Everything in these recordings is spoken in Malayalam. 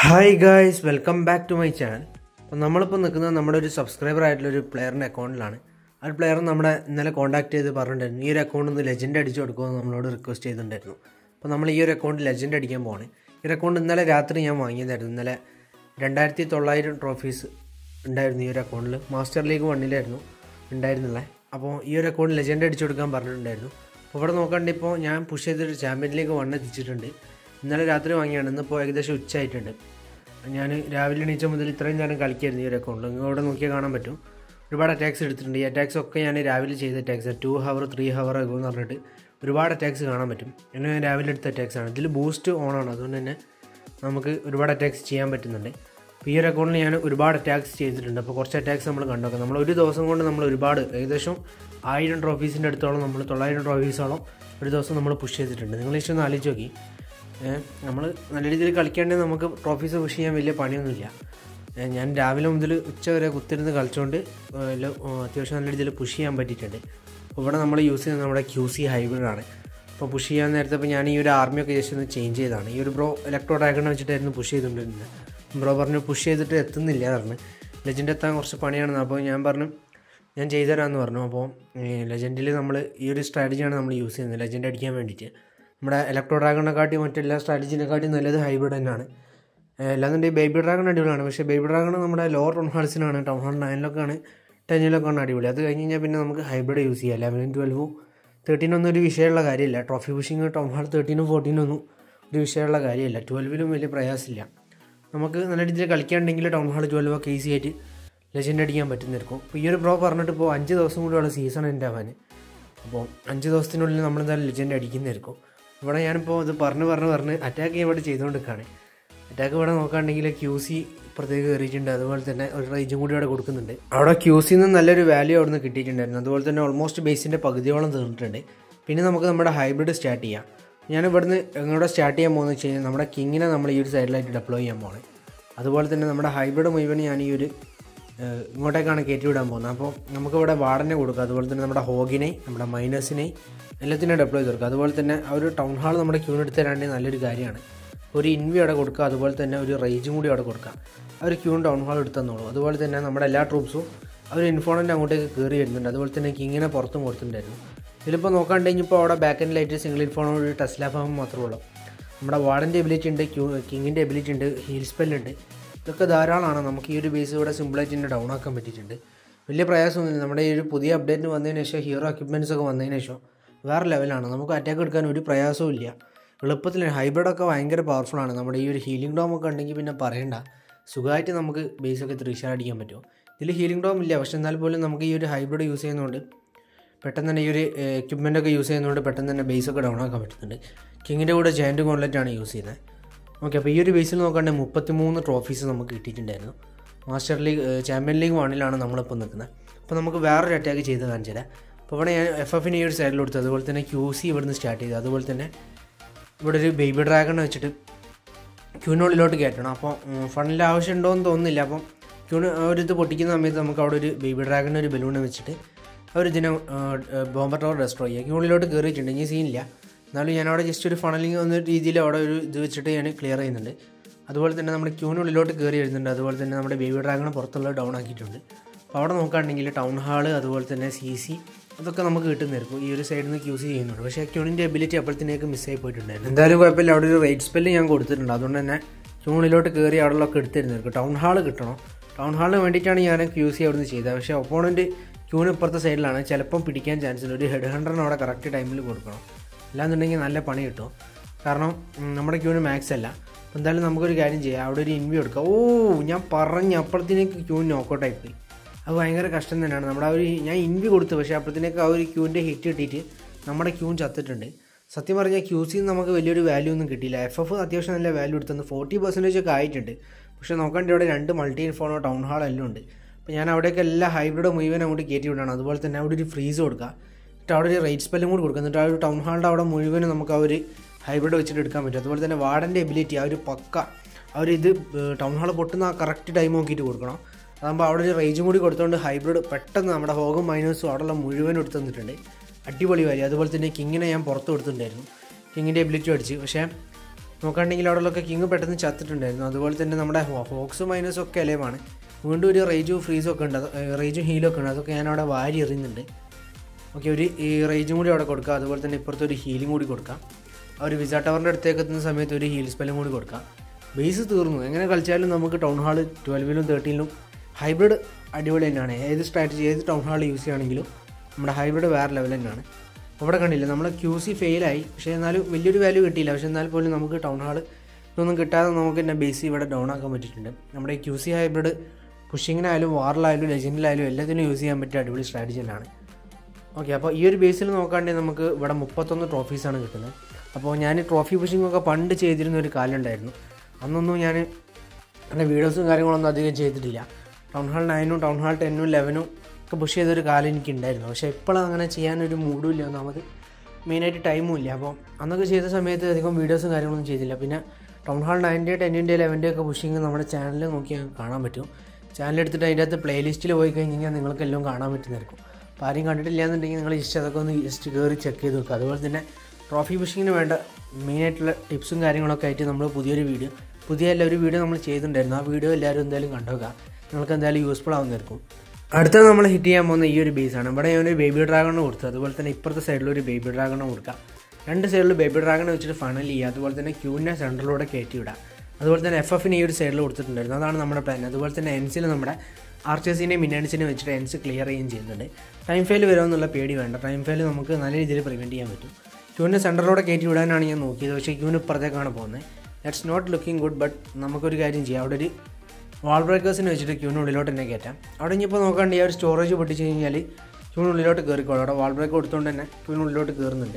hi guys welcome back to my channel അപ്പോൾ നമ്മളിപ്പോൾ നിൽക്കുന്നത് നമ്മുടെ ഒരു സബ്സ്ക്രൈബർ ആയിട്ടുള്ള ഒരു പ്ലെയറിൻ്റെ അക്കൗണ്ടിലാണ് ആ ഒരു പ്ലെയർ നമ്മളെ ഇന്നലെ കോൺടാക്ട് ചെയ്ത് പറഞ്ഞിട്ടുണ്ടായിരുന്നു ഈ ഒരു അക്കൗണ്ട് ഒന്ന് ലെജൻഡ് അടിച്ചു കൊടുക്കുമെന്ന് നമ്മളോട് റിക്വസ്റ്റ് ചെയ്തിട്ടുണ്ടായിരുന്നു അപ്പോൾ നമ്മൾ ഈ ഒരു അക്കൗണ്ട് ലെജൻഡ് അടിക്കാൻ പോവാണ് ഈ ഒരു അക്കൗണ്ട് ഇന്നലെ രാത്രി ഞാൻ വാങ്ങിയതായിരുന്നു ഇന്നലെ രണ്ടായിരത്തി തൊള്ളായിരം ട്രോഫീസ് ഉണ്ടായിരുന്നു ഈ ഒരു അക്കൗണ്ടിൽ മാസ്റ്റർ ലീഗ് വണ്ണിലായിരുന്നു ഉണ്ടായിരുന്നുള്ളത് അപ്പോൾ ഈ ഒരു അക്കൗണ്ട് ലെജൻഡ് അടിച്ചു കൊടുക്കാൻ പറഞ്ഞിട്ടുണ്ടായിരുന്നു അപ്പോൾ ഇവിടെ നോക്കണ്ട ഇപ്പോൾ ഞാൻ പുഷ് ചെയ്തിട്ട് ചാമ്പ്യൻ ലീഗ് വൺ എത്തിച്ചിട്ടുണ്ട് ഇന്നലെ രാത്രി വാങ്ങിയാണ് ഇന്നിപ്പോൾ ഏകദേശം ഉച്ചയായിട്ടുണ്ട് ഞാൻ രാവിലെ എണീച്ച മുതൽ ഇത്രയും നേരം കളിക്കായിരുന്നു ഈ ഒരു അക്കൗണ്ടിൽ നിങ്ങൾ ഇവിടെ നോക്കിയാൽ കാണാൻ പറ്റും ഒരുപാട് അറ്റാക്സ് എടുത്തിട്ടുണ്ട് ഈ അറ്റാക്സ് ഒക്കെ ഞാൻ രാവിലെ ചെയ്ത attacks two hour three hour എന്ന് പറഞ്ഞിട്ട് ഒരുപാട് അറ്റാക്സ് കാണാൻ പറ്റും എന്നെ ഞാൻ രാവിലെ എടുത്ത അറ്റാക്സ് ആണ് ഇതിൽ ബൂസ്റ്റ് ഓൺ ആണ് അതുകൊണ്ട് തന്നെ നമുക്ക് ഒരുപാട് അറ്റാക്സ് ചെയ്യാൻ പറ്റുന്നുണ്ട് അപ്പോൾ ഈ ഒരു അക്കൗണ്ടിൽ ഞാൻ ഒരുപാട് അറ്റാക്സ് ചെയ്തിട്ടുണ്ട് അപ്പോൾ കുറച്ച് അറ്റാക്സ് നമ്മൾ കണ്ടോക്കാം നമ്മൾ ഒരു ദിവസം കൊണ്ട് നമ്മൾ ഒരുപാട് ഏകദേശം ആയിരം ട്രോഫീസിൻ്റെ അടുത്തോളം നമ്മൾ തൊള്ളായിരം ട്രോഫീസോളം ഒരു ദിവസം നമ്മൾ പുഷ് ചെയ്തിട്ടുണ്ട് നിങ്ങൾ ഇഷ്ടം ഒന്ന് ആലോചിച്ച് നോക്കി നമ്മൾ നല്ല രീതിയിൽ കളിക്കാണ്ട് നമുക്ക് ട്രോഫീസ് പുഷ് ചെയ്യാൻ വലിയ പണിയൊന്നുമില്ല ഏ, ഞാൻ രാവിലെ മുതൽ ഉച്ച വരെ കുത്തിരുന്ന് കളിച്ചുകൊണ്ട് ഏ, എല്ലാം, ഏ, അത്യാവശ്യം നല്ല രീതിയിൽ പുഷ് ചെയ്യാൻ പറ്റിയിട്ടുണ്ട് അപ്പോൾ ഇവിടെ നമ്മൾ യൂസ് ചെയ്യുന്നത് നമ്മുടെ ക്യൂ സി ഹൈബ്രിഡ് ആണ് അപ്പോൾ പുഷ് ചെയ്യാൻ നേരത്തെ ഇപ്പോൾ ഞാൻ ഈ ഒരു ആർമിയൊക്കെ ജസ്റ്റ് ഒന്ന് ചേഞ്ച് ചെയ്തതാണ് ഈ ഒരു ബ്രോ ഇലക്ട്രോ ഡ്രാഗൺ വെച്ചിട്ടായിരുന്നു പുഷ് ചെയ്തുകൊണ്ടിരുന്നത് ബ്രോ പറഞ്ഞു പുഷ് ചെയ്തിട്ട് എത്തുന്നില്ല പറഞ്ഞു ലെജൻഡ് എത്താൻ കുറച്ച് പണിയാണെന്ന് അപ്പോൾ ഞാൻ പറഞ്ഞു ഞാൻ ചെയ്തുതരാമെന്ന് പറഞ്ഞു അപ്പോൾ ലെജൻഡിൽ നമ്മൾ ഈ ഒരു സ്ട്രാറ്റജിയാണ് നമ്മൾ യൂസ് ചെയ്യുന്നത് ലെജൻഡ് അടിക്കാൻ വേണ്ടിയിട്ട് നമ്മുടെ ഇലക്ട്രോ ഡ്രാഗണിനെക്കാട്ടി മറ്റെല്ലാ സ്ട്രാറ്റജിനെക്കാട്ടി നല്ലത് ഹൈബ്രിഡ് തന്നെയാണ് അല്ലാന്നുണ്ടെങ്കിൽ ബേബി ഡ്രാഗൺ അടിപൊളിയാണ് പക്ഷേ ബേബി ഡ്രാഗൺ നമ്മുടെ ലോവർ ടൗൺ ഹാൾസിനാണ് ടൗൺ ഹാൾ നയനിലൊക്കെയാണ് ടെന്നിലൊക്കെയാണ് അടിപൊളി അത് കഴിഞ്ഞ് കഴിഞ്ഞാൽ പിന്നെ നമുക്ക് ഹൈബ്രിഡ് യൂസ് ചെയ്യാം ലെവനും ട്വൽവും തേർട്ടീനൊന്നും ഒരു വിഷയമുള്ള കാര്യമില്ല ട്രോഫി പുഷിങ് ടൗൺ ഹാൾ തേർട്ടീനും ഫോർട്ടീനും ഒന്നും ഒരു വിഷയമുള്ള കാര്യമില്ല ട്വൽവിലും വലിയ പ്രയാസമില്ല നമുക്ക് നല്ല രീതിയിൽ കളിക്കാനുണ്ടെങ്കിൽ ടൗൺ ഹാൾ ട്വൽവ് ഒക്കെ ഈസി ആയിട്ട് ലെജൻഡ് അടിക്കാൻ പറ്റുന്നതായിരിക്കും അപ്പോൾ ഈ ഒരു പ്രോ പറഞ്ഞിട്ട് ഇപ്പോൾ അഞ്ച് ദിവസം കൂടിയുള്ള സീസൺ എൻ്റെ ആവാൻ അപ്പോൾ അഞ്ച് ദിവസത്തിനുള്ളിൽ നമ്മൾ എന്തായാലും ലെജൻഡ് അടിക്കുന്നതായിരിക്കും ഇവിടെ ഞാനിപ്പോൾ ഇത് പറഞ്ഞ് പറഞ്ഞ് പറഞ്ഞ് അറ്റാക്ക് ഇവിടെ ചെയ്തുകൊണ്ടിരിക്കുകയാണ് അറ്റാക്ക് ഇവിടെ നോക്കുകയാണെങ്കിൽ ക്യൂ സി പ്രത്യേകം കയറിയിട്ടുണ്ട് അതുപോലെ തന്നെ ഒരു റേഞ്ചും കൂടി അവിടെ കൊടുക്കുന്നുണ്ട് അവിടെ ക്യൂ സിന്ന് നല്ലൊരു വാല്യൂ അവിടെ നിന്ന് കിട്ടിയിട്ടുണ്ടായിരുന്നു അതുപോലെ തന്നെ ഓൾമോസ്റ്റ് ബേസിൻ്റെ പകുതിയോളം തീർന്നിട്ടുണ്ട് പിന്നെ നമുക്ക് നമ്മുടെ ഹൈബ്രിഡ് സ്റ്റാർട്ട് ചെയ്യാം ഞാൻ ഇവിടുന്ന് എങ്ങോട്ട് സ്റ്റാർട്ട് ചെയ്യാൻ പോകുന്നത് വെച്ച് കഴിഞ്ഞാൽ നമ്മുടെ കിങ്ങിനെ നമ്മൾ ഈ ഒരു സൈഡിലായിട്ട് ഡെപ്ലോയ് ചെയ്യാൻ പോകണം അതുപോലെ തന്നെ നമ്മുടെ ഹൈബ്രിഡ് മുഴുവൻ ഞാൻ ഈ ഒരു ഏഹ്, ഇങ്ങോട്ടേക്കാണ് കയറ്റി വിടാൻ പോകുന്നത് അപ്പോൾ നമുക്കിവിടെ വാർഡനെ കൊടുക്കുക അതുപോലെ തന്നെ നമ്മുടെ ഹോഗിനെ നമ്മുടെ മൈനസിനെ എല്ലാത്തിനും ഡെപ്ലോയ് ചെയ്ത് കൊടുക്കുക അതുപോലെ തന്നെ ആ ഒരു ടൗൺ ഹാൾ നമ്മുടെ ക്യൂൺ എടുത്ത് തരാണ്ട് നല്ലൊരു കാര്യമാണ് ഒരു ഇൻവി അവിടെ കൊടുക്കുക അതുപോലെ തന്നെ ഒരു റേഞ്ചും കൂടി അവിടെ കൊടുക്കുക ആ ഒരു ക്യൂൺ ടൗൺ ഹാൾ എടുത്തു തന്നോളൂ അതുപോലെ തന്നെ നമ്മുടെ എല്ലാ ട്രൂപ്സും അവർ ഇൻഫോണൻ്റ് അങ്ങോട്ടേക്ക് കയറി വരുന്നുണ്ട് അതുപോലെ തന്നെ കിങ്ങിനെ പുറത്തും കൊടുത്തിട്ടുണ്ടായിരുന്നു ഇതിലിപ്പോൾ നോക്കാണ്ടെങ്കിൽ ഇപ്പോൾ അവിടെ ബാക്ക് എൻഡിലായിട്ട് സിംഗിൾ ഇൻഫോൺ ഒരു ടെസ്ല ഫാം മാത്രമേ ഉള്ളൂ നമ്മുടെ വാർഡൻ്റെ എബിലിറ്റി ഉണ്ട് ക്യൂ കിങ്ങിൻ്റെ എബിലിറ്റി ഉണ്ട് ഹീൽ സ്പെല്ലുണ്ട് ഇതൊക്കെ ധാരാളമാണ് നമുക്ക് ഈ ഒരു ബേസ് ഇവിടെ സിമ്പിളായിട്ട് തന്നെ ഡൗൺ ആക്കാൻ പറ്റിയിട്ടുണ്ട് വലിയ പ്രയാസമൊന്നുമില്ല നമ്മുടെ ഈ ഒരു പുതിയ അപ്ഡേറ്റ് വന്നതിന് ശേഷം ഹീറോ എക്യുപ്മെൻറ്റ്സ് ഒക്കെ വന്നതിന് ശേഷം വേറെ ലെവലാണ് നമുക്ക് അറ്റാക്ക് എടുക്കാൻ ഒരു പ്രയാസവും ഇല്ല എളുപ്പത്തിൽ ഹൈബ്രിഡൊക്കെ ഭയങ്കര പവർഫുള്ളാണ് നമ്മുടെ ഈ ഒരു ഹീലിംഗ് ഡോം ഒക്കെ ഉണ്ടെങ്കിൽ പിന്നെ പറയണ്ട സുഖമായിട്ട് നമുക്ക് ബേസൊക്കെ ത്രീഷാർ അടിക്കാൻ പറ്റും ഇതിൽ ഹീലിംഗ് ഡോം ഇല്ല പക്ഷെ എന്നാൽ പോലും നമുക്ക് ഈ ഒരു ഹൈബ്രിഡ് യൂസ് ചെയ്യുന്നതുകൊണ്ട് പെട്ടെന്ന് തന്നെ ഈ ഒരു എക്യുപ്മെൻ്റ് ഒക്കെ യൂസ് ചെയ്യുന്നതുകൊണ്ട് പെട്ടെന്ന് തന്നെ ബേസ് ഒക്കെ ഡൗൺ ആക്കാൻ പറ്റുന്നുണ്ട് കിങ്ങിൻ്റെ കൂടെ ജയൻറ്റ് കോൺലെറ്റ് ആണ് യൂസ് ചെയ്യുന്നത് ഓക്കെ അപ്പോൾ ഈ ഒരു ബേസിൽ നോക്കുകയാണെങ്കിൽ മുപ്പത്തിമൂന്ന് ട്രോഫീസ് നമുക്ക് കിട്ടിയിട്ടുണ്ടായിരുന്നു മാസ്റ്റർ ലീഗ് ചാമ്പ്യൻ ലീഗ് വണ്ണിലാണ് നമ്മളിപ്പോൾ നിൽക്കുന്നത് അപ്പോൾ നമുക്ക് വേറൊരു അറ്റാക്ക് ചെയ്ത് കാണിച്ചു തരാം അപ്പോൾ ഇവിടെ ഞാൻ എഫ് എഫിന് ഈ ഒരു സൈഡിൽ കൊടുത്തു അതുപോലെ തന്നെ ക്യൂ സി ഇവിടുന്ന് സ്റ്റാർട്ട് ചെയ്തു അതുപോലെ തന്നെ ഇവിടെ ഒരു ബേബി ഡ്രാഗൺ വെച്ചിട്ട് ക്യൂനുള്ളിലോട്ട് കയറ്റണം അപ്പോൾ ഫണ്ടിൻ്റെ ആവശ്യം ഉണ്ടോ എന്ന് തോന്നുന്നില്ല അപ്പം ക്യൂന് ആ ഒരു ഇത് പൊട്ടിക്കുന്ന സമയത്ത് നമുക്ക് അവിടെ ഒരു ബേബി ഡ്രാഗൺ ഒരു ബലൂൺ വെച്ചിട്ട് ആ ഒരു ഇതിനെ ബോംബർ ടവർ ഡെസ്ട്രോയ് ചെയ്യുക ക്യൂണിലോട്ട് കയറിയിട്ടുണ്ട് ഇനി സീനില്ല എന്നാലും ഞാൻ അവിടെ ജസ്റ്റ് ഒരു ഫണലിങ് എന്ന രീതിയിൽ അവിടെ ഒരു ഇത് വെച്ചിട്ട് ഞാൻ ക്ലിയർ ചെയ്യുന്നുണ്ട് അതുപോലെ തന്നെ നമ്മുടെ ക്യൂനുള്ളിലോട്ട് കയറി വരുന്നുണ്ട് അതുപോലെ തന്നെ നമ്മുടെ ബേബി ഡ്രാഗൺ പുറത്തുള്ള ഡൗൺ ആക്കിയിട്ടുണ്ട് അപ്പോൾ അവിടെ നോക്കുകയാണെങ്കിൽ ടൗൺ ഹാള് അതുപോലെ തന്നെ സി സി അതൊക്കെ നമുക്ക് കിട്ടുന്നതായിരിക്കും ഈ ഒരു സൈഡിൽ നിന്ന് യൂസ് ചെയ്യുന്നുണ്ട് പക്ഷേ ക്യൂണിൻ്റെ എബിലിറ്റി അപ്പോഴത്തേക്ക് മിസ്സായി പോയിട്ടുണ്ടായിരുന്നു എന്തായാലും കുഴപ്പമില്ല അവിടെ ഒരു റേറ്റ് സ്പെല്ല് ഞാൻ കൊടുത്തിട്ടുണ്ട് അതുകൊണ്ട് തന്നെ ക്യൂണിലോട്ട് കയറി അവിടെയൊക്കെ എടുത്തിരുന്നായിരിക്കും ടൗൺ ഹാൾ കിട്ടണം ടൗൺ ഹാളിന് വേണ്ടിയിട്ടാണ് ഞാൻ ക്യൂ സി അവിടെ നിന്ന് ചെയ്തത് പക്ഷേ ഒപ്പോണൻറ്റ് ക്യൂന് ഇപ്പുറത്തെ സൈഡിലാണ് ചിലപ്പം പിടിക്കാൻ ചാൻസ് ഉണ്ട് ഒരു ഹെഡ് ഹൺഡറിന് അവിടെ കറക്റ്റ് ടൈമിൽ കൊടുക്കണം അല്ലാന്നുണ്ടെങ്കിൽ നല്ല പണി കിട്ടും കാരണം ഉം, നമ്മുടെ ക്യൂന് മാക്സ് അല്ല അപ്പോൾ എന്തായാലും നമുക്കൊരു കാര്യം ചെയ്യാം അവിടെ ഒരു ഇൻവി കൊടുക്കുക ഓ ഞാൻ പറഞ്ഞ അപ്പുറത്തേക്ക് ക്യൂന് നോക്കൗട്ടായി പോയി അത് ഭയങ്കര കഷ്ടം തന്നെയാണ് നമ്മുടെ ആ ഒരു ഞാൻ ഇൻവി കൊടുത്തു പക്ഷേ അപ്പോഴത്തേക്ക് ആ ഒരു ക്യൂവിൻ്റെ ഹിറ്റ് കിട്ടിയിട്ട് നമ്മുടെ ക്യൂൻ ചത്തിട്ടുണ്ട് സത്യം പറഞ്ഞാൽ ക്യൂസിൽ നമുക്ക് വലിയൊരു വാല്യൂ ഒന്നും കിട്ടിയില്ല എഫ് എഫ് അത്യാവശ്യം നല്ല വാല്യൂ എടുത്തത് ഫോർട്ടി പെർസെൻറ്റേജ് ഒക്കെ ആയിട്ടുണ്ട് പക്ഷേ നോക്കേണ്ട ഇവിടെ രണ്ട് മൾട്ടി ഇൻഫോണോ ടൗൺ ഹാൾ എല്ലാം ഉണ്ട് അപ്പോൾ ഞാൻ അവിടേക്ക് എല്ലാ ഹൈബ്രിഡ് മുഴുവൻ അങ്ങോട്ട് കയറ്റി വിടണം അതുപോലെ തന്നെ അവിടെ ഒരു ഫ്രീസ് കൊടുക്കുക എന്നിട്ട് അവിടെ ഒരു റേറ്റ് സ്പെല്ലും കൂടി കൊടുക്കുക എന്നിട്ട് ആ ഒരു ടൗൺ ഹാളിൻ്റെ അവിടെ മുഴുവനും നമുക്ക് ആ ഒരു ഹൈബ്രിഡ് വെച്ചിട്ട് എടുക്കാൻ പറ്റും അതുപോലെ തന്നെ വാർഡൻ്റെ എബിലിറ്റി ആ ഒരു പക്ക ആ ഒരു ഇത് ടൗൺ ഹാൾ പൊട്ടുന്ന ആ കറക്റ്റ് ടൈം നോക്കിയിട്ട് കൊടുക്കണം അതാകുമ്പോൾ അവിടെ ഒരു റേഞ്ചും കൂടി കൊടുത്തുകൊണ്ട് ഹൈബ്രിഡ് പെട്ടെന്ന് നമ്മുടെ ഹോഗും മൈനസും അവിടെയുള്ള മുഴുവൻ എടുത്തു തന്നിട്ടുണ്ട് അടിപൊളി കാര്യം അതുപോലെ തന്നെ കിങ്ങിനെ ഞാൻ പുറത്ത് കൊടുത്തിട്ടുണ്ടായിരുന്നു കിങ്ങിൻ്റെ എബിലിറ്റി അടിച്ച് പക്ഷേ നോക്കുകയാണെങ്കിൽ അവിടെയുള്ളൊക്കെ കിങ് പെട്ടെന്ന് ചത്തിട്ടുണ്ടായിരുന്നു അതുപോലെ തന്നെ നമ്മുടെ ഹോക്സും മൈനസും ഒക്കെ അലേവാണ് വീണ്ടും ഒരു റേജും ഫ്രീസും ഒക്കെ ഉണ്ട് അത് റേജും ഹീലും ഒക്കെ ഉണ്ട് അതൊക്കെ ഞാൻ അവിടെ വാരി എറിയുന്നുണ്ട് ഓക്കെ ഒരു ഈ റേജും കൂടി അവിടെ കൊടുക്കുക അതുപോലെ തന്നെ ഇപ്പുറത്ത് ഒരു ഹീലിംഗ് കൂടി കൊടുക്കാം ആ ഒരു വിസ ടവറിൻ്റെ അടുത്തേക്ക് എത്തുന്ന സമയത്ത് ഒരു ഹീൽ സ്പെല്ലും കൂടി കൊടുക്കാം ബേസ് തീർന്നു എങ്ങനെ കളിച്ചാലും നമുക്ക് ടൗൺ ഹാൾ ട്വൽവിലും തേർട്ടീനിലും ഹൈബ്രിഡ് അടിപൊളി തന്നെയാണ് ഏത് സ്ട്രാറ്റജി ഏത് ടൗൺ ഹാൾ യൂസ് ചെയ്യുകയാണെങ്കിലും നമ്മുടെ ഹൈബ്രിഡ് വേറെ ലെവൽ തന്നെയാണ് അപ്പോൾ ഇവിടെ കണ്ടില്ല നമ്മൾ ക്യൂ സി ഫെയിലായി പക്ഷേ എന്നാലും വലിയൊരു വാല്യൂ കിട്ടിയില്ല പക്ഷേ എന്നാൽ പോലും നമുക്ക് ടൗൺ ഹാൾ ഇതൊന്നും കിട്ടാതെ നമുക്ക് തന്നെ ബേസ് ഇവിടെ ഡൗൺ ആക്കാൻ പറ്റിയിട്ടുണ്ട് നമ്മുടെ ക്യൂ സി ഹൈബ്രിഡ് പുഷിങ്ങിനായാലും വാറിലായാലും ലെജൻഡിലായാലും എല്ലാത്തിനും യൂസ് ചെയ്യാൻ പറ്റിയ അടിപൊളി സ്ട്രാറ്റജി തന്നെയാണ് ഓക്കെ അപ്പോൾ ഈ ഒരു ബേസിൽ നോക്കുകയാണെങ്കിൽ നമുക്ക് ഇവിടെ മുപ്പത്തൊന്ന് ട്രോഫീസാണ് കിട്ടുന്നത് അപ്പോൾ ഞാൻ ട്രോഫി പുഷിംഗ് ഒക്കെ പണ്ട് ചെയ്തിരുന്ന ഒരു കാലം ഉണ്ടായിരുന്നു അന്നൊന്നും ഞാൻ അങ്ങനെ വീഡിയോസും കാര്യങ്ങളൊന്നും അധികം ചെയ്തിട്ടില്ല ടൗൺ ഹാൾ നയനും ടൗൺ ഹാൾ ടെന്നും ലെവനും ഒക്കെ പുഷ് ചെയ്തൊരു കാലം എനിക്കുണ്ടായിരുന്നു പക്ഷേ ഇപ്പോഴും അങ്ങനെ ചെയ്യാനൊരു മൂഡും ഇല്ല ഒന്നാമത് മെയിനായിട്ട് ടൈമും ഇല്ല അപ്പോൾ അന്നൊക്കെ ചെയ്ത സമയത്ത് അധികം വീഡിയോസും കാര്യങ്ങളൊന്നും ചെയ്തില്ല പിന്നെ ടൗൺ ഹാൾ നയൻ്റെ ടെന്നിൻ്റെ ലെവൻ്റെ ഒക്കെ പുഷിങ് നമ്മുടെ ചാനലിൽ നോക്കി കാണാൻ പറ്റും ചാനൽ എടുത്തിട്ട് അതിൻ്റെ അകത്ത് പ്ലേലിസ്റ്റിൽ പോയി കഴിഞ്ഞ് കഴിഞ്ഞാൽ നിങ്ങൾക്കെല്ലാം കാണാൻ പറ്റുന്നതായിരിക്കും അപ്പോൾ ആരും കണ്ടിട്ടില്ല എന്നുണ്ടെങ്കിൽ നിങ്ങൾ ജസ്റ്റ് അതൊക്കെ ഒന്ന് ജസ്റ്റ് കയറി ചെക്ക് ചെയ്ത് നോക്കുക അതുപോലെ തന്നെ ട്രോഫി പുഷിങ്ങിന് വേണ്ട മെയിനായിട്ടുള്ള ടിപ്സും കാര്യങ്ങളൊക്കെ ആയിട്ട് നമ്മൾ പുതിയൊരു വീഡിയോ പുതിയ എല്ലാ ഒരു വീഡിയോ നമ്മൾ ചെയ്തിട്ടുണ്ടായിരുന്നു ആ വീഡിയോ എല്ലാവരും എന്തായാലും കണ്ടുവെക്കുക നിങ്ങൾക്ക് എന്തായാലും യൂസ്ഫുൾ ആവുന്നതായിരിക്കും അടുത്തത് നമ്മൾ ഹിറ്റ് ചെയ്യാൻ പോകുന്ന ഈ ഒരു ബേസാണ് ഇവിടെ ഞാനൊരു ബേബി ഡ്രാഗണ് കൊടുത്തു അതുപോലെ തന്നെ ഇപ്പുറത്തെ സൈഡിൽ ഒരു ബേബി ഡ്രാഗണ് കൊടുക്കാം രണ്ട് സൈഡിൽ ബേബി ഡ്രാഗൺ വെച്ചിട്ട് ഫണൽ ചെയ്യുക അതുപോലെ തന്നെ ക്യൂവിനെ സെൻറ്ററിലൂടെ കയറ്റി വിടാം അതുപോലെ തന്നെ എഫ് എഫിന് ഈ ഒരു സൈഡിൽ കൊടുത്തിട്ടുണ്ടായിരുന്നു അതാണ് നമ്മുടെ പ്ലാൻ അതുപോലെ തന്നെ എൻസിൽ നമ്മുടെ ആർച്ചേഴ്സിനെയും മിന്നൻസിനെയും വെച്ചിട്ട് എൻസ് ക്ലിയർ ചെയ്യുകയും ചെയ്യുന്നുണ്ട് ടൈം ഫെയിൽ വരുമെന്നുള്ള പേടി വേണ്ട ടൈം ഫെയിൽ നമുക്ക് നല്ല രീതിയിൽ പ്രിവെൻറ്റ് ചെയ്യാൻ പറ്റും ക്യൂവിനെ സെൻറ്ററിലൂടെ കയറ്റി വിടാനാണ് ഞാൻ നോക്കിയത് പക്ഷേ ക്യൂവിന് ഇപ്പുറത്തേക്കാണ് പോകുന്നത് that's not looking good but നമുക്കൊരു കാര്യം ചെയ്യാം അവിടെ ഒരു വാൾ ബ്രേക്കേഴ്സിനെ വെച്ചിട്ട് ക്യൂവിന് ഉള്ളിലോട്ട് തന്നെ കയറ്റാം അവിടെ ഇനിയിപ്പോൾ നോക്കാണ്ട് ഈ ഒരു സ്റ്റോറേജ് പൊട്ടിച്ച് കഴിഞ്ഞാൽ ക്യൂവിന് ഉള്ളിലോട്ട് കയറിക്കോളും അവിടെ വാൾ ബ്രേക്ക് കൊടുത്തുകൊണ്ട് തന്നെ ക്യൂവിന് ഉള്ളിലോട്ട് കയറുന്നുണ്ട്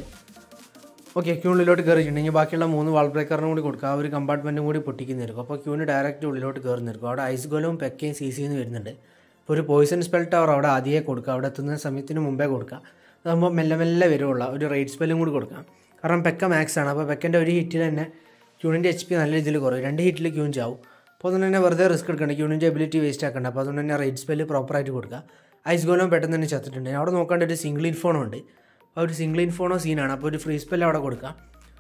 ഓക്കെ ക്യൂണിലോട്ട് കയറിയിട്ടുണ്ടെങ്കിൽ ബാക്കിയുള്ള മൂന്ന് വാൾ ബ്രേക്കറിനും കൂടി കൊടുക്കുക ആ ഒരു കമ്പാർട്ട്മെൻറ്റും കൂടി പൊട്ടിക്കുന്നതായിരിക്കും അപ്പോൾ ക്യൂന് ഡയറക്റ്റ് ഉള്ളിലോട്ട് കയറുന്നിരിക്കും അവിടെ ഐസ് ഗോലവും പെക്കയും സി സിന്ന് വരുന്നുണ്ട് അപ്പോൾ ഒരു പോയിസൺ സ്പെൽ ടവർ അവിടെ ആദ്യമേ കൊടുക്കുക അവിടെ എത്തുന്ന സമയത്തിന് മുമ്പേ കൊടുക്കുക അതാകുമ്പോൾ മെല്ലെ മെല്ലെ വരുവുള്ള ഒരു റേറ്റ് സ്പെല്ലും കൂടി കൊടുക്കാം കാരണം പെക്ക മാക്സ് ആണ് അപ്പോൾ പെക്കൻ്റെ ഒരു ഹിറ്റിൽ തന്നെ ക്യൂണിൻ്റെ എച്ച് പി നല്ല രീതിയിൽ കുറയും രണ്ട് ഹിറ്റിൽ ക്യൂൺ ചാവും അപ്പോൾ അതുകൊണ്ട് തന്നെ വെറുതെ റിസ്ക് എടുക്കണ്ട ക്യൂണിൻ്റെ എബിലിറ്റി വേസ്റ്റ് ആക്കണ്ട അപ്പോൾ അതുകൊണ്ട് തന്നെ റേറ്റ് സ്പെല്ല് പ്രോപ്പറായിട്ട് കൊടുക്കുക ഐസ് ഗോലവും പെട്ടെന്ന് തന്നെ ചത്തിട്ടുണ്ട് അവിടെ നോക്കാണ്ട് ഒരു സിംഗിൾ ഇൻഫോണും ഉണ്ട് ആ ഒരു സിംഗിൾ ഇൻഫോണോ സീനാണ് അപ്പോൾ ഒരു ഫ്രീ സ്പെല്ല് അവിടെ കൊടുക്കാം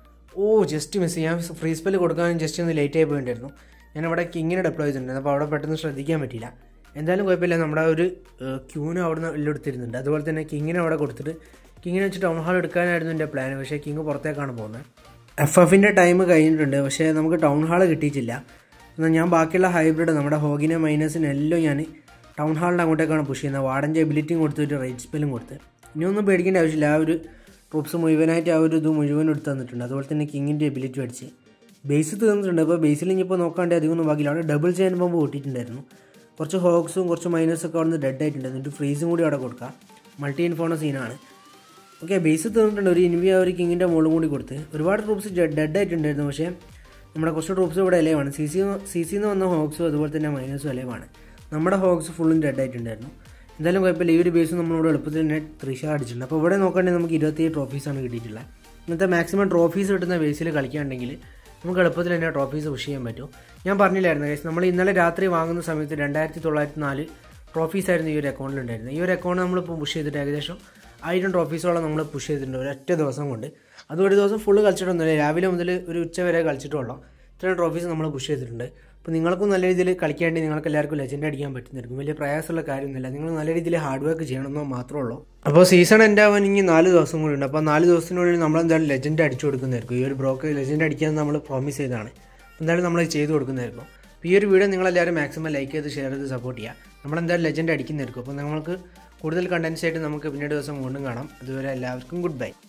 ഓ ജസ്റ്റ് മിസ് ചെയ്യാം ഫ്രീ സ്പെല്ല് കൊടുക്കാൻ ജസ്റ്റ് ഒന്ന് ലേറ്റ് ആയി പോയിട്ടുണ്ടായിരുന്നു ഞാൻ അവിടെ കിങ്ങിനെ ഡെപ്ലോയ് ചെയ്തിട്ടുണ്ടായിരുന്നു അപ്പോൾ അവിടെ പെട്ടെന്ന് ശ്രദ്ധിക്കാൻ പറ്റില്ല എന്തായാലും കുഴപ്പമില്ല നമ്മുടെ ഒരു ക്യൂനും അവിടെ നിന്ന് എല്ലെടുത്തിരുന്നുണ്ട് അതുപോലെ തന്നെ കിങ്ങിനെ അവിടെ കൊടുത്തിട്ട് കിങ്ങിനെ വെച്ച് ടൗൺ ഹാൾ എടുക്കാനായിരുന്നു എൻ്റെ പ്ലാൻ പക്ഷേ കിങ് പുറത്തേക്കാണ് പോകുന്നത് എഫ് എഫിൻ്റെ ടൈം കഴിഞ്ഞിട്ടുണ്ട് പക്ഷേ നമുക്ക് ടൗൺ ഹാൾ കിട്ടിയിട്ടില്ല എന്നാൽ ഞാൻ ബാക്കിയുള്ള ഹൈബ്രിഡ് നമ്മുടെ ഹോഗിനെ മൈനസിന് എല്ലാം ഞാൻ ടൗൺ ഹാളിൻ്റെ അങ്ങോട്ടേക്കാണ് പുഷ് ചെയ്യുന്നത് വാർഡൻ്റെ എബിലിറ്റിയും കൊടുത്തിട്ട് റേറ്റ് സ്പെല്ലും കൊടുത്ത് ഇനിയൊന്നും പേടിക്കേണ്ട ആവശ്യമില്ല ആ ഒരു ട്രൂപ്സ് മുഴുവനായിട്ട് ആ ഒരു ഇത് മുഴുവൻ എടുത്ത് തന്നിട്ടുണ്ട് അതുപോലെ തന്നെ കിങ്ങിൻ്റെ എബിലിറ്റി അടിച്ച് ബേസ് തീർന്നിട്ടുണ്ട് അപ്പോൾ ബേസിൽ ഇനിയിപ്പോൾ നോക്കാണ്ട് അധികം ഒന്നും ബാക്കിയില്ല അവിടെ ഡബിൾ ചെയിൻ ബോംബ് കൂട്ടിയിട്ടുണ്ടായിരുന്നു കുറച്ച് ഹോക്സും കുറച്ച് മൈനസും ഒക്കെ അവിടെ നിന്ന് ഡെഡ് ആയിട്ടുണ്ട് എന്നിട്ട് ഫ്രീസും കൂടി അവിടെ കൊടുക്കാം മൾട്ടി ഇൻഫോണ സീനാണ് ഓക്കെ ബേസ് തീർന്നിട്ടുണ്ട് ഒരു ഇൻവി ആ ഒരു കിങ്ങിൻ്റെ മുകളിലും കൂടി കൊടുത്ത് ഒരുപാട് ട്രൂപ്സ് ഡെഡ് ആയിട്ടുണ്ടായിരുന്നു പക്ഷേ നമ്മുടെ കുറച്ച് ട്രൂപ്സ് ഇവിടെ ഇലവാണ് സി സി സി സിന്ന് വന്ന ഹോക്സും അതുപോലെ തന്നെ മൈനസും ഇലവാണ് നമ്മുടെ ഹോക്സ് ഫുള്ളും ഡെഡ് ആയിട്ടുണ്ടായിരുന്നു എന്തായാലും കുഴപ്പമില്ല ഈ ഒരു ബേസ് നമ്മളിവിടെ എളുപ്പത്തിൽ തന്നെ ത്രിഷ അടിച്ചിട്ടുണ്ട് അപ്പോൾ ഇവിടെ നോക്കുകയാണെങ്കിൽ നമുക്ക് ഇരുപത്തിയേഴ് ട്രോഫീസാണ് കിട്ടിയിട്ടുള്ളത് ഇന്നത്തെ മാക്സിമം ട്രോഫീസ് കിട്ടുന്ന ബേസിൽ കളിക്കുകയാണെങ്കിൽ നമുക്ക് എളുപ്പത്തിൽ തന്നെ ട്രോഫീസ് പുഷ് ചെയ്യാൻ പറ്റും ഞാൻ പറഞ്ഞില്ലായിരുന്നു ഗൈസ് നമ്മൾ ഇന്നലെ രാത്രി വാങ്ങുന്ന സമയത്ത് രണ്ടായിരത്തി തൊള്ളായിരത്തി നാല് ട്രോഫീസ് ആയിരുന്നു ഈ ഒരു അക്കൗണ്ടിൽ ഉണ്ടായിരുന്നത് ഈ ഒരു അക്കൗണ്ട് നമ്മളിപ്പോൾ പുഷ് ചെയ്തിട്ട് ഏകദേശം ആയിരം ട്രോഫീസോളം നമ്മൾ പുഷ് ചെയ്തിട്ടുണ്ട് ഒരൊറ്റ ദിവസം കൊണ്ട് അത് ഒരു ദിവസം ഫുള്ള് കളിച്ചിട്ടൊന്നുമില്ല രാവിലെ മുതൽ ഒരു ഉച്ച വരെ കളിച്ചിട്ടുള്ളൂ ഇത്രയും ട്രോഫീസ് നമ്മൾ പുഷ് ചെയ്തിട്ടുണ്ട് അപ്പോൾ നിങ്ങൾക്കും നല്ല രീതിയിൽ കളിക്കേണ്ടി നിങ്ങൾക്ക് എല്ലാവർക്കും ലെജൻഡ് അടിക്കാൻ പറ്റുന്നതായിരിക്കും വലിയ പ്രയാസമുള്ള കാര്യമൊന്നുമില്ല നിങ്ങൾ നല്ല രീതിയിൽ ഹാർഡ് വർക്ക് ചെയ്യണമെന്നോ മാത്രമേ ഉള്ളൂ അപ്പോൾ സീസൺ എൻ്റെ ആവാൻ ഇനി നാല് ദിവസം കൂടി ഉണ്ട് അപ്പോൾ നാല് ദിവസത്തിനുള്ളിൽ നമ്മൾ എന്തായാലും ലെജൻഡ് അടിച്ചു കൊടുക്കുന്നതായിരിക്കും ഈ ഒരു ബ്രോക്ക് ലെജൻഡ് അടിക്കാൻ നമ്മൾ പ്രോമിസ് ചെയ്തതാണ് എന്തായാലും നമ്മൾ ചെയ്ത് കൊടുക്കുന്നതായിരിക്കും അപ്പോൾ ഈ ഒരു വീഡിയോ നിങ്ങളെല്ലാവരും മാക്സിമം ലൈക്ക് ചെയ്ത് ഷെയർ ചെയ്ത് സപ്പോർട്ട് ചെയ്യുക നമ്മളെന്തായാലും ലെജൻഡ് അടിക്കുന്നതായിരിക്കും അപ്പോൾ നിങ്ങൾക്ക് കൂടുതൽ കണ്ടൻസ് ആയിട്ട് നമുക്ക് പിന്നീട് ദിവസം വീണ്ടും കാണാം അതുവരെ എല്ലാവർക്കും ഗുഡ് ബൈ